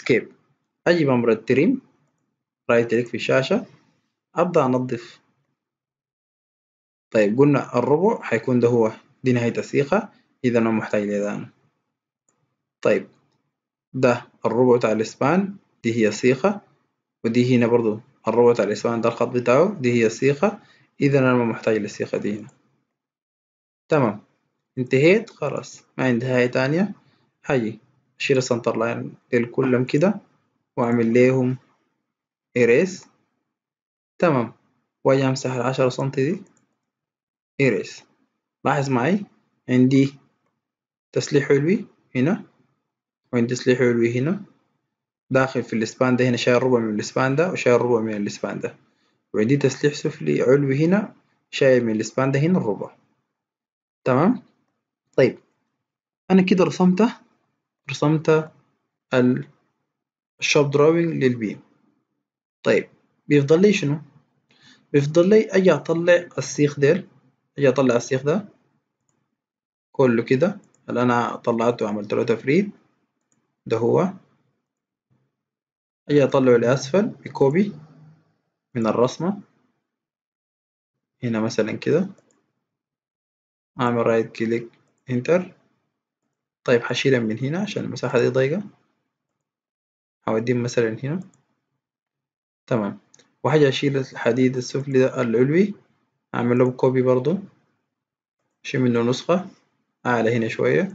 اسكيب اجي بأمر التريم رايت كليك في الشاشة ابدأ انظف طيب قلنا الربع حيكون ده هو دي نهاية السيخة اذا ما محتاج لذا طيب ده الربع بتاع الاسبان دي هي السيخة ودي هنا برضو الربع بتاع الاسبان ده الخط بتاعه دي هي السيخة اذا انا ما محتاج للسيخة دي هنا تمام انتهيت خلاص ما عندي حاجة تانية هاجي أشيل السنتر لاين ديل كلهم كده وأعمل ليهم إيريس تمام وأجي أمسح العشرة سنتي دي إيريس لاحظ معي عندي تسليح علوي هنا وعندي تسليح علوي هنا داخل في الاسبان ده هنا شايل ربع من الاسبان ده وشايل ربع من الاسبان ده وعندي تسليح سفلي علوي هنا شايل من الاسبان ده هنا الربع تمام طيب أنا كده رسمت رسمت الشوب دروينج للبيم طيب بيفضل لي شنو؟ بيفضل لي أجي أطلع السيخ ديل أجي أطلع السيخ ده كله كده اللي أنا طلعته وعملت له تفريد ده هو أجي أطلعه لأسفل بكوبي من الرسمة هنا مثلا كده أعمل رايت كليك انتر طيب حشيلها من هنا عشان المساحة دي ضيقة هوديه مثلا هنا تمام وحاجة أشيل الحديد السفلي ده العلوي أعمل له كوبي برضو أشيل منه نسخة أعلى هنا شوية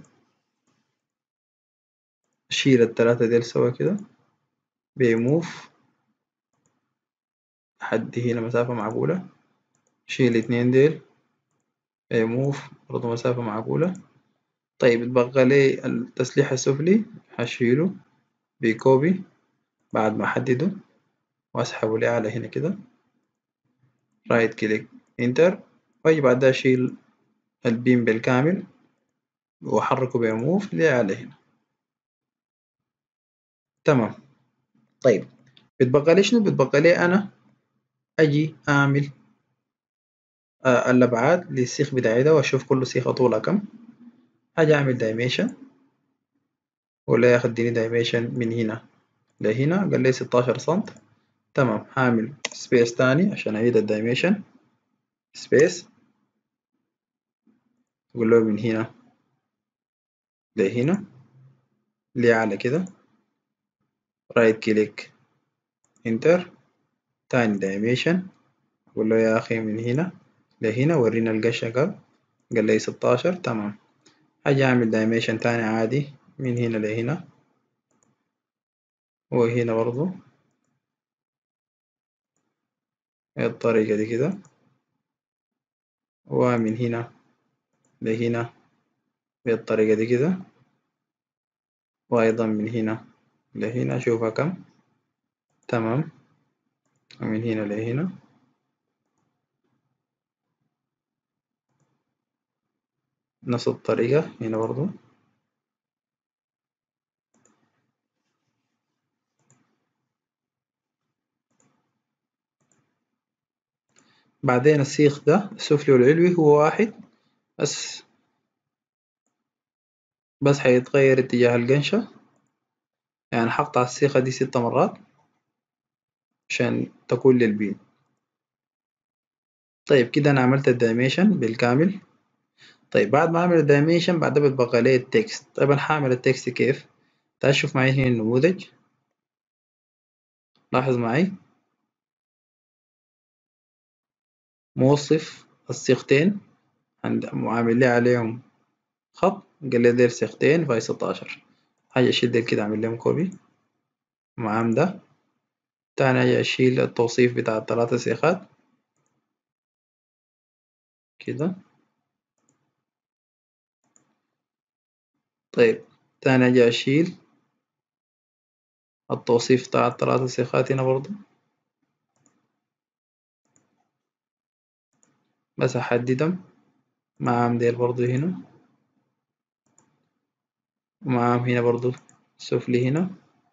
أشيل التلاتة ديل سوا كده بيموف لحد هنا مسافة معقولة أشيل الاتنين ديل بيموف برضو مسافة معقولة طيب اتبقى لي التسليح السفلي هشيله بكوبي بعد ما أحدده وأسحبه لأعلى هنا كده رايت كليك انتر وأجي بعدها أشيل البيم بالكامل وأحركه بموف لأعلى هنا تمام طيب بتبقى لي شنو بتبقى لي أنا أجي أعمل آه الأبعاد للسيخ بتاعي ده وأشوف كل سيخة طولها كم أجي أعمل دايميشن ولا ياخدني دايميشن من هنا لهنا قال لي ستاشر سنت تمام هعمل سبيس تاني عشان أعيد الدايميشن سبيس أقول له من هنا لهنا لأعلى كده رايت كليك انتر تاني دايميشن أقول له يا أخي من هنا لهنا ورينا القشة قال قال لي ستاشر تمام أجي أعمل دايميشن تاني عادي من هنا لهنا وهنا برضو الطريقة دي كده ومن هنا لهنا بالطريقة دي كده وأيضا من هنا لهنا شوفها كم تمام ومن هنا لهنا نفس الطريقة هنا برضو بعدين السيخ ده السفلي والعلوي هو واحد بس بس حيتغير اتجاه القنشة يعني حقطع السيخة دي ست مرات عشان تكون للبين طيب كده أنا عملت الدايميشن بالكامل طيب بعد ما أعمل الدايميشن بعد بتبقى لي التكست طيب أنا هعمل التكست كيف تعال شوف معي هنا النموذج لاحظ معي موصف السيختين وعامل لي عليهم خط قال لي ديل سيختين فاي ستاشر هاجي أشيل ديل كده أعمل لهم كوبي معام ده تاني هاجي أشيل التوصيف بتاع التلاتة سيخات كده طيب تاني أجي أشيل التوصيف بتاع التلاتة سيخات هنا برضو بس أحددهم معاهم ديل برضو هنا ومعاهم هنا برضو سفلي هنا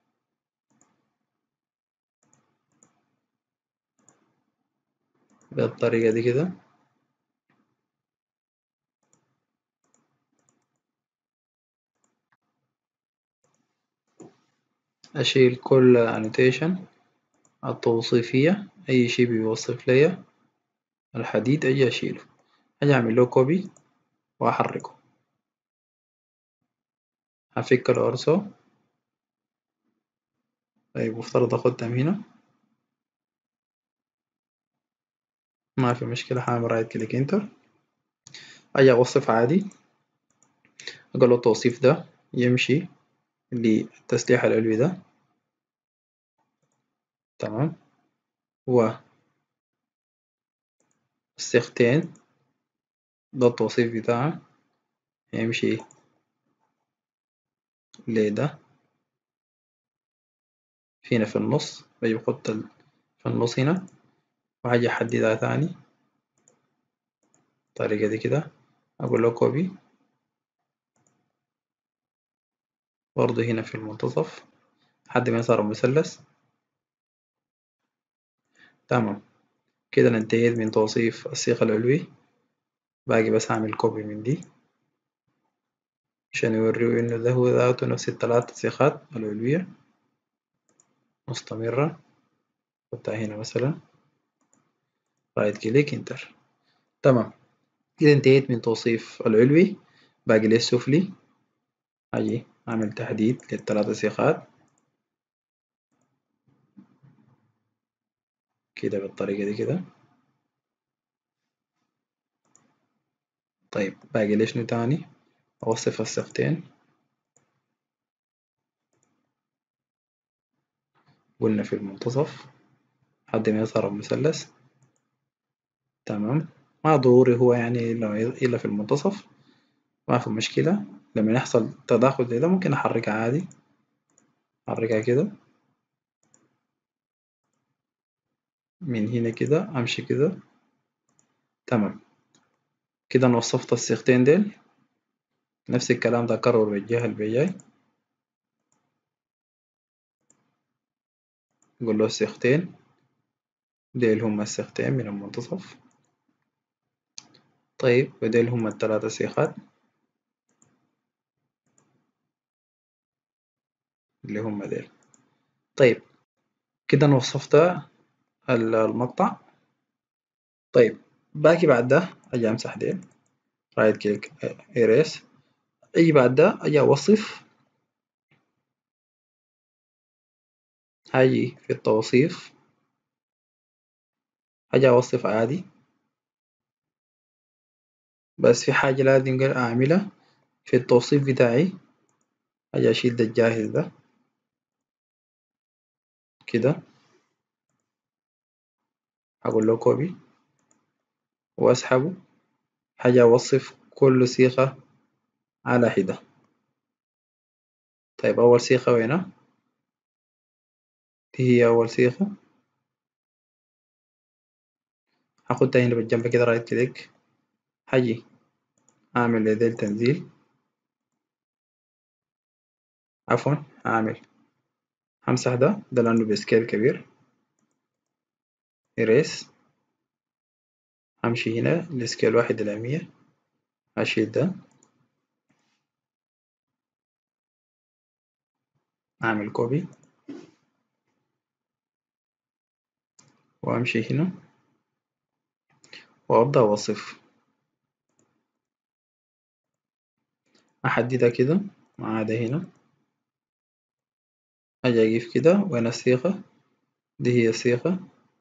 بالطريقة دي كده أشيل كل annotation التوصيفية أي شي بيوصف لي الحديد أجي أشيله أجي أعمل له كوبي وأحركه هفك الأرسو طيب مفترض أخدهم هنا ما في مشكلة هعمل رايت كليك انتر أجي أوصف عادي أقول له التوصيف ده يمشي للتسليح العلوي ده تمام و السيختين ده التوصيف بتاعه يمشي لده هنا في النص بجي بحط في النص هنا وهاجي أحددها تاني الطريقة دي كده أقول له كوبي برضه هنا في المنتصف لحد ما صار مثلث تمام كده أنا انتهيت من توصيف السيخ العلوي باقي بس أعمل كوبي من دي عشان يوريه إنه ده هو ذاته نفس التلات سيخات العلوية مستمرة حطها هنا مثلا رايت كليك انتر تمام كده انتهيت من توصيف العلوي باقي لي السفلي هاجي أعمل تحديد للثلاثة سيخات كده بالطريقة دي كده طيب باقي لي شنو تاني أوصف السيختين قلنا في المنتصف لحد ما يظهر المثلث تمام ما ضروري هو يعني إلا في المنتصف ما في مشكلة لما يحصل تداخل زي ده ممكن أحركها عادي أحركها كده من هنا كده أمشي كده تمام كده أنا وصفت السيختين ديل نفس الكلام ده أكرر بالجهة البيجاي نقول له السيختين ديل هما السيختين من المنتصف طيب وديل هما التلاتة سيخات اللي هم ديل طيب كده أنا وصفت المقطع طيب باقي بعد ده أجي أمسح ديل رايت كليك إيريس أجي بعد ده أجي أوصف هاجي في التوصيف هاجي أوصف عادي بس في حاجة لازم أعملها في التوصيف بتاعي هاجي أشيل ده الجاهز ده كده هقول له كوبي وأسحبه هاجي أوصف كل صيغة على حدة طيب أول صيغة وينها دي هي أول صيغة هاخدها هنا بالجنب كده رايت كليك هاجي أعمل لديل تنزيل عفوا أعمل همسح ده ده لأنه بسكيل كبير إريس همشي هنا لسكيل واحد إلى مية هشيل ده أعمل كوبي وأمشي هنا وأبدأ أوصف أحددها كده مع ده هنا أجي أجيب كده وين الصيغة دي هي الصيغة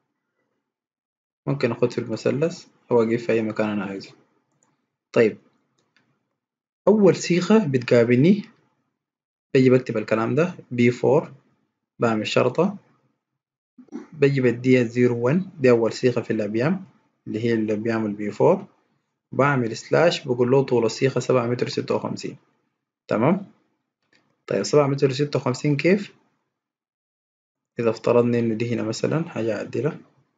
ممكن أخد في المثلث أو أجيب في أي مكان أنا عايزه طيب أول صيغة بتقابلني بجي بكتب الكلام ده بي فور بعمل شرطة بجي بديها زيرو ون دي أول صيغة في الأبيام اللي هي الأبيام البي فور بعمل سلاش بقول له طول الصيغة سبعة متر ستة وخمسين تمام طيب سبعة متر ستة وخمسين كيف إذا افترضنا إنه دي هنا مثلا حاجة أعدلها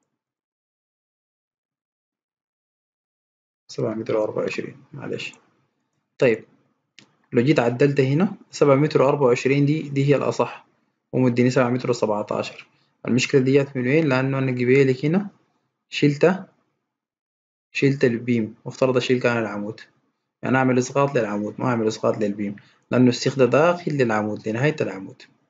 سبعة متر وأربعة وعشرين معلش طيب لو جيت عدلت هنا سبعة متر وأربعة وعشرين دي دي هي الأصح ومديني سبعة متر وسبعتاشر المشكلة دي جات من وين لأنه أنا جبالك هنا شلت شلت البيم وافترض أشيل كان العمود يعني أعمل إسقاط للعمود ما أعمل إسقاط للبيم لأنه السيخ ده داخل للعمود لنهاية العمود